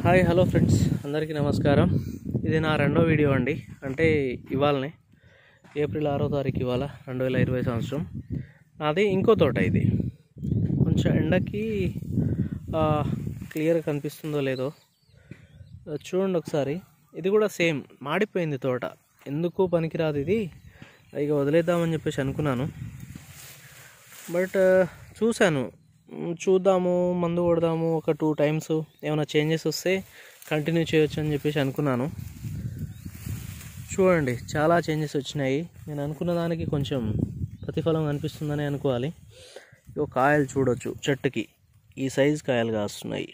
hi hello friends అందరికీ నమస్కారం ఇది నా రెండో వీడియో అండి అంటే ఇవాళనే ఏప్రిల్ ఆరో తారీఖు ఇవాళ రెండు వేల ఇరవై సంవత్సరం నాది ఇంకో తోట ఇది కొంచెం ఎండకి క్లియర్ కనిపిస్తుందో లేదో ఆ, చూడండి ఒకసారి ఇది కూడా సేమ్ మాడిపోయింది తోట ఎందుకు పనికిరాదు ఇది ఇక వదిలేద్దామని చెప్పేసి అనుకున్నాను బట్ చూశాను మ్, చూద్దాము మందు కొడదాము ఒక టూ టైమ్స్ ఏమైనా చేంజెస్ వస్తే కంటిన్యూ చేయొచ్చు అని చెప్పేసి అనుకున్నాను చూడండి చాలా చేంజెస్ వచ్చినాయి నేను అనుకున్న దానికి కొంచెం ప్రతిఫలం కనిపిస్తుందని అనుకోవాలి ఇగో కాయలు చూడొచ్చు చెట్టుకి ఈ సైజ్ కాయలు కాస్తున్నాయి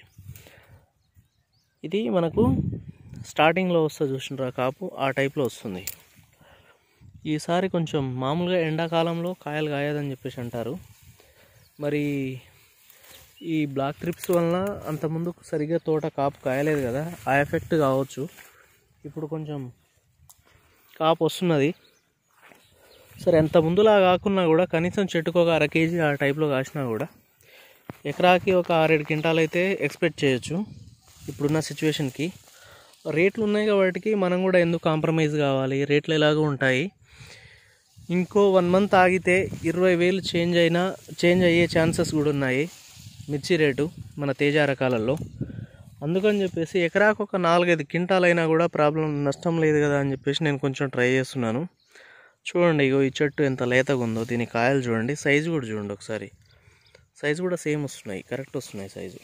ఇది మనకు స్టార్టింగ్లో వస్తుంది చూసినరా కాపు ఆ టైప్లో వస్తుంది ఈసారి కొంచెం మామూలుగా ఎండాకాలంలో కాయలు కాయదని చెప్పేసి అంటారు మరి ఈ బ్లాక్ ట్రిప్స్ వలన అంతకుముందు సరిగ్గా తోట కాపు కాయలేదు కదా ఆ ఎఫెక్ట్ కావచ్చు ఇప్పుడు కొంచెం కాపు వస్తున్నది సరే ఎంత ముందులా కాకున్నా కూడా కనీసం చెట్టుకు ఒక అర కేజీ ఆ టైప్లో కాసినా కూడా ఎకరాకి ఒక ఆరేడు క్వింటాల్ అయితే ఎక్స్పెక్ట్ చేయొచ్చు ఇప్పుడున్న సిచ్యువేషన్కి రేట్లు ఉన్నాయి కాబట్టి మనం కూడా ఎందుకు కాంప్రమైజ్ కావాలి రేట్లు ఎలాగో ఉంటాయి ఇంకో వన్ మంత్ ఆగితే ఇరవై వేలు చేంజ్ అయినా చేంజ్ అయ్యే ఛాన్సెస్ కూడా ఉన్నాయి మిర్చి రేటు మన తేజ రకాలలో అందుకని చెప్పేసి ఎకరాకు ఒక నాలుగైదు క్వింటాల్ అయినా కూడా ప్రాబ్లం నష్టం లేదు కదా అని చెప్పేసి నేను కొంచెం ట్రై చేస్తున్నాను చూడండి ఇగో ఈ చెట్టు ఎంత లేతగా ఉందో దీని కాయలు చూడండి సైజు కూడా చూడండి ఒకసారి సైజు కూడా సేమ్ వస్తున్నాయి కరెక్ట్ వస్తున్నాయి సైజు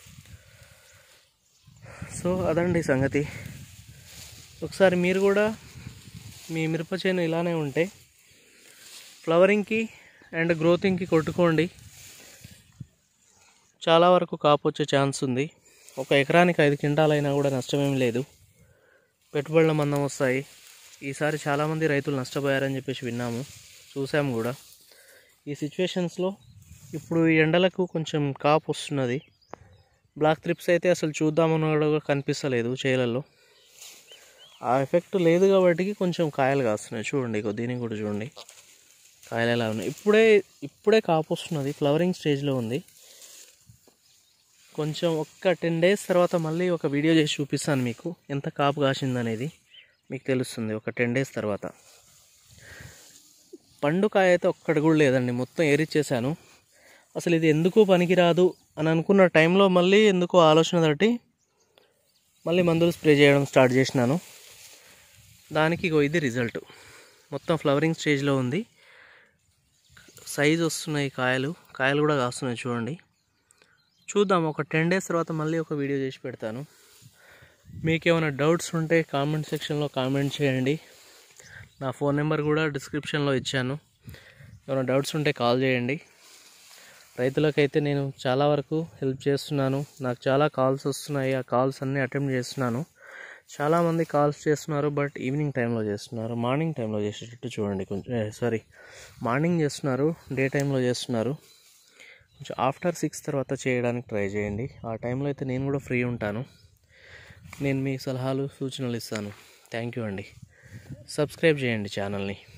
సో అదండి సంగతి ఒకసారి మీరు కూడా మీ మిరప చేను ఇలానే ఉంటే ఫ్లవరింగ్కి అండ్ గ్రోతింగ్కి కొట్టుకోండి చాలా వరకు కాపు వచ్చే ఛాన్స్ ఉంది ఒక ఎకరానికి ఐదు క్వింటాలైనా కూడా నష్టమేం లేదు పెట్టుబడుల మందం వస్తాయి ఈసారి చాలామంది రైతులు నష్టపోయారని చెప్పేసి విన్నాము చూసాము కూడా ఈ సిచ్యువేషన్స్లో ఇప్పుడు ఈ ఎండలకు కొంచెం కాపు వస్తున్నది బ్లాక్ త్రిప్స్ అయితే అసలు చూద్దామని కూడా కనిపిస్తలేదు చేలల్లో ఆ ఎఫెక్ట్ లేదు కాబట్టి కొంచెం కాయలు కాస్తున్నాయి చూడండి ఇగో దీనికి కూడా చూడండి కాయలు ఎలా ఉన్నాయి ఇప్పుడే ఇప్పుడే కాపు వస్తున్నది ఫ్లవరింగ్ స్టేజ్లో ఉంది కొంచెం ఒక్క టెన్ డేస్ తర్వాత మళ్ళీ ఒక వీడియో చేసి చూపిస్తాను మీకు ఎంత కాపు కాసిందనేది మీకు తెలుస్తుంది ఒక టెన్ డేస్ తర్వాత పండు కాయ అయితే ఒక్కటి కూడా లేదండి మొత్తం ఏరిచ్చేసాను అసలు ఇది ఎందుకు పనికిరాదు అని అనుకున్న టైంలో మళ్ళీ ఎందుకో ఆలోచన తట్టి మళ్ళీ మందులు స్ప్రే చేయడం స్టార్ట్ చేసినాను దానికి ఇగో ఇది రిజల్ట్ మొత్తం ఫ్లవరింగ్ స్టేజ్లో ఉంది సైజ్ వస్తున్నాయి కాయలు కాయలు కూడా కాస్తున్నాయి చూడండి చూద్దాం ఒక టెన్ డేస్ తర్వాత మళ్ళీ ఒక వీడియో చేసి పెడతాను మీకు ఏమైనా డౌట్స్ ఉంటే కామెంట్ సెక్షన్లో కామెంట్ చేయండి నా ఫోన్ నెంబర్ కూడా డిస్క్రిప్షన్లో ఇచ్చాను ఏమైనా డౌట్స్ ఉంటే కాల్ చేయండి రైతులకైతే నేను చాలా వరకు హెల్ప్ చేస్తున్నాను నాకు చాలా కాల్స్ వస్తున్నాయి ఆ కాల్స్ అన్నీ అటెంప్ట్ చేస్తున్నాను చాలామంది కాల్స్ చేస్తున్నారు బట్ ఈవినింగ్ టైంలో చేస్తున్నారు మార్నింగ్ టైంలో చేసేటట్టు చూడండి కొంచెం సారీ మార్నింగ్ చేస్తున్నారు డే టైంలో చేస్తున్నారు కొంచెం ఆఫ్టర్ సిక్స్ తర్వాత చేయడానికి ట్రై చేయండి ఆ టైంలో అయితే నేను కూడా ఫ్రీ ఉంటాను నేను మీ సలహాలు సూచనలు ఇస్తాను థ్యాంక్ యూ అండి సబ్స్క్రైబ్ చేయండి ఛానల్ని